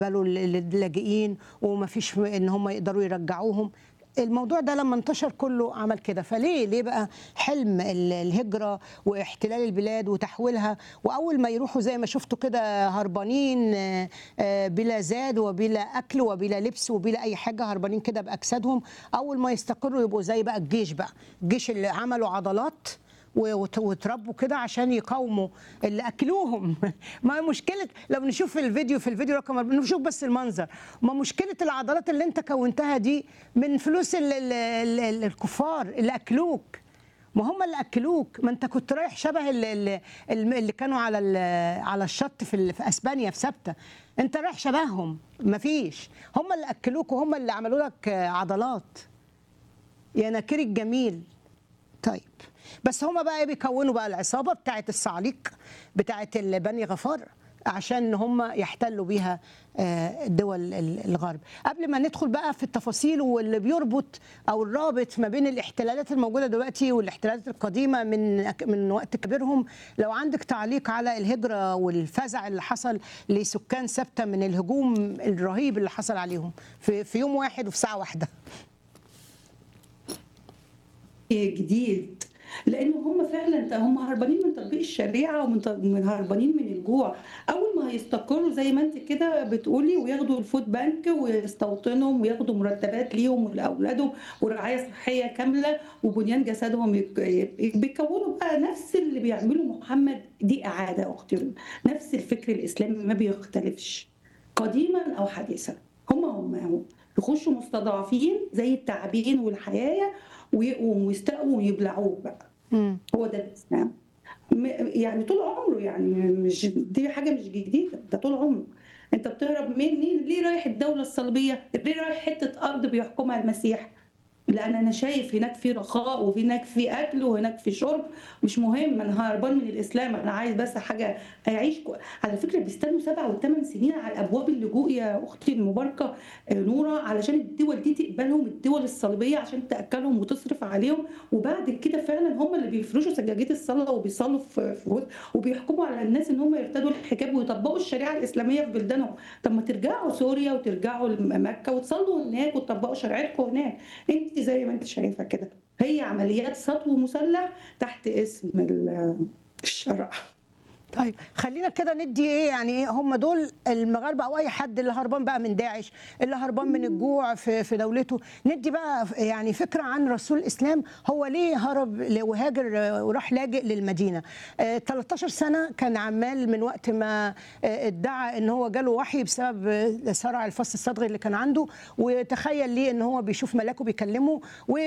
بالوا للاجئين وما فيش ان هم يقدروا يرجعوهم الموضوع ده لما انتشر كله عمل كده فليه ليه بقى حلم ال- الهجرة واحتلال البلاد وتحويلها وأول ما يروحوا زي ما شفتوا كده هربانين آه، آه، بلا زاد وبلا أكل وبلا لبس وبلا أي حاجة هربانين كده بأجسادهم أول ما يستقروا يبقوا زي بقى الجيش بقى الجيش اللي عملوا عضلات و- وت- وتربوا كده عشان يقاوموا اللي اكلوهم ما هي مشكله لو نشوف الفيديو في الفيديو رقم أربعة، نشوف بس المنظر ما مشكله العضلات اللي انت كونتها دي من فلوس ال ال ال ال الكفار اللي اكلوك ما هم اللي اكلوك ما انت كنت رايح شبه ال- ال- الم- اللي كانوا على ال- على الشط في ال- في اسبانيا في سبته انت رايح شبههم ما فيش هم اللي اكلوك وهم اللي عملوا لك عضلات يا نكير الجميل طيب بس هما بقى إيه بيكونوا بقى العصابه بتاعه الصعاليق بتاعه بني غفار عشان هم يحتلوا بيها آه، دول ال- الغرب قبل ما ندخل بقى في التفاصيل واللي بيربط او الرابط ما بين الاحتلالات الموجوده دلوقتي والاحتلالات القديمه من من وقت كبيرهم لو عندك تعليق على الهجره والفزع اللي حصل لسكان سبته من الهجوم الرهيب اللي حصل عليهم في في يوم واحد وفي ساعه واحده جديد لان هم فعلا هم هربانين من تطبيق الشريعه ومن ت- من هربانين من الجوع اول ما هيستقروا زي ما انت كده بتقولي وياخدوا الفود بانك ويستوطنهم وياخدوا مرتبات ليهم ولاولادهم ورعايه صحيه كامله وبنيان جسدهم يك- يك- بيكونوا بقى نفس اللي بيعمله محمد دي اعاده اختي نفس الفكر الاسلامي ما بيختلفش قديما او حديثا هم هم هم يخشوا مستضعفين زي التعابين والحياه ويقوموا ويستقوا ويبلعوه بقى مم. هو ده الاسلام م- يعني طول عمره يعني مش دي حاجه مش جديده ده طول عمره انت بتهرب مني ليه رايح الدوله الصليبيه ليه رايح حته ارض بيحكمها المسيح لان انا شايف هناك في رخاء وهناك في اكل وهناك في شرب مش مهم انا هربان من الاسلام انا عايز بس حاجه اعيش كو... على فكره بيستنوا سبع وثمان سنين على ابواب اللجوء يا اختي المباركه آه، نوره علشان الدول دي تقبلهم الدول الصليبيه عشان تاكلهم وتصرف عليهم وبعد كده فعلا هم اللي بيفرشوا سجاجيد الصلاه وبيصلوا في في وسط- وبيحكموا على الناس ان هم يرتدوا الحجاب ويطبقوا الشريعه الاسلاميه في بلدانهم طب ما ترجعوا سوريا وترجعوا مكه وتصلوا هناك وتطبقوا شريعتكم هناك انت زي ما انت شايفه كده هي عمليات سطو مسلح تحت اسم ال- الشرع طيب خلينا كده ندي ايه يعني ايه هم دول المغاربه او اي حد اللي هربان بقى من داعش اللي هربان من الجوع في في دولته ندي بقى يعني فكره عن رسول الاسلام هو ليه هرب ل- وهاجر آه، وراح لاجئ للمدينه آه، 13 سنه كان عمال من وقت ما آه، ادعى ان هو جاله وحي بسبب آه، صرع الفص الصدغي اللي كان عنده وتخيل ليه ان هو بيشوف ملاكه بيكلمه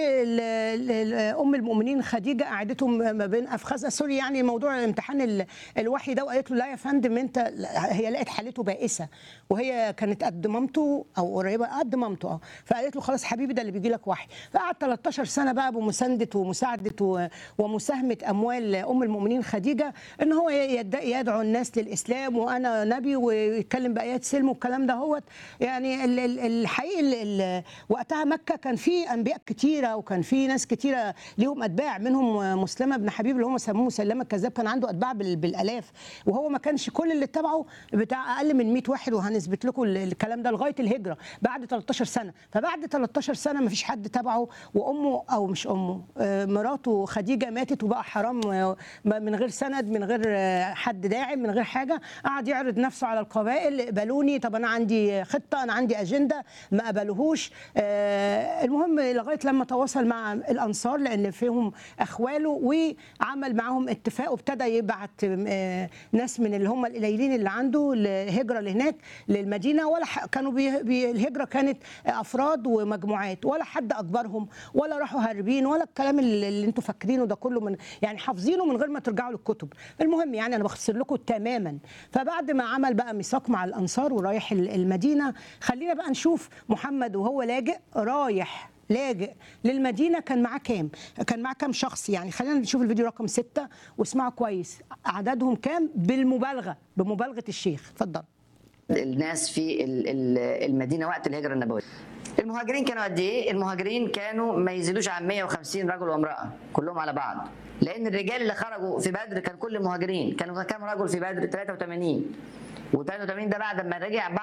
وام المؤمنين خديجه قعدته ما بين افخاذ سوري يعني موضوع امتحان ال- الوحي ده وقالت له لا يا فندم انت لا، هي لقت حالته بائسه وهي كانت قد مامته او قريبه قد مامته اه فقالت له خلاص حبيبي ده اللي بيجي لك وحي فقعد 13 سنه بقى بمسانده ومساعده و- ومساهمه اموال ام المؤمنين خديجه ان هو يد- يدعو الناس للاسلام وانا نبي ويتكلم بايات سلم والكلام ده هوت يعني ال- ال- الحقيقي ال- ال- وقتها مكه كان في انبياء كتيره وكان في ناس كتيره ليهم اتباع منهم مسلمه بن حبيب اللي هم سموه مسلمه الكذاب كان عنده اتباع بال- بالالاف وهو ما كانش كل اللي اتبعه بتاع اقل من 100 واحد وهنثبت لكم ال- الكلام ده لغايه الهجره بعد 13 سنه فبعد 13 سنه ما فيش حد تبعه وامه او مش امه آه، مراته خديجه ماتت وبقى حرام آه، من غير سند من غير آه، حد داعم من غير حاجه قعد يعرض نفسه على القبائل اقبلوني طب انا عندي خطه انا عندي اجنده ما قبلوهوش آه، المهم لغايه لما تواصل مع الانصار لان فيهم اخواله وعمل معاهم اتفاق وابتدى يبعت آه، ناس من اللي هم القليلين اللي عنده الهجره لهناك للمدينه ولا ح- كانوا بي بي الهجره كانت افراد ومجموعات ولا حد اكبرهم ولا راحوا هاربين ولا الكلام اللي, اللي انتوا فاكرينه ده كله من يعني حافظينه من غير ما ترجعوا للكتب المهم يعني انا بختصر لكم تماما فبعد ما عمل بقى ميثاق مع الانصار ورايح ال- المدينه خلينا بقى نشوف محمد وهو لاجئ رايح لاجئ للمدينه كان معاه كام؟ كان معاه كام شخص يعني خلينا نشوف الفيديو رقم ستة واسمعوا كويس عددهم كام بالمبالغه بمبالغه الشيخ اتفضل الناس في ال- ال- المدينه وقت الهجره النبويه المهاجرين كانوا قد ايه المهاجرين كانوا ما يزيدوش عن 150 رجل وامراه كلهم على بعض لان الرجال اللي خرجوا في بدر كان كل مهاجرين كانوا كام رجل في بدر 83 و83 ده بعد ما رجع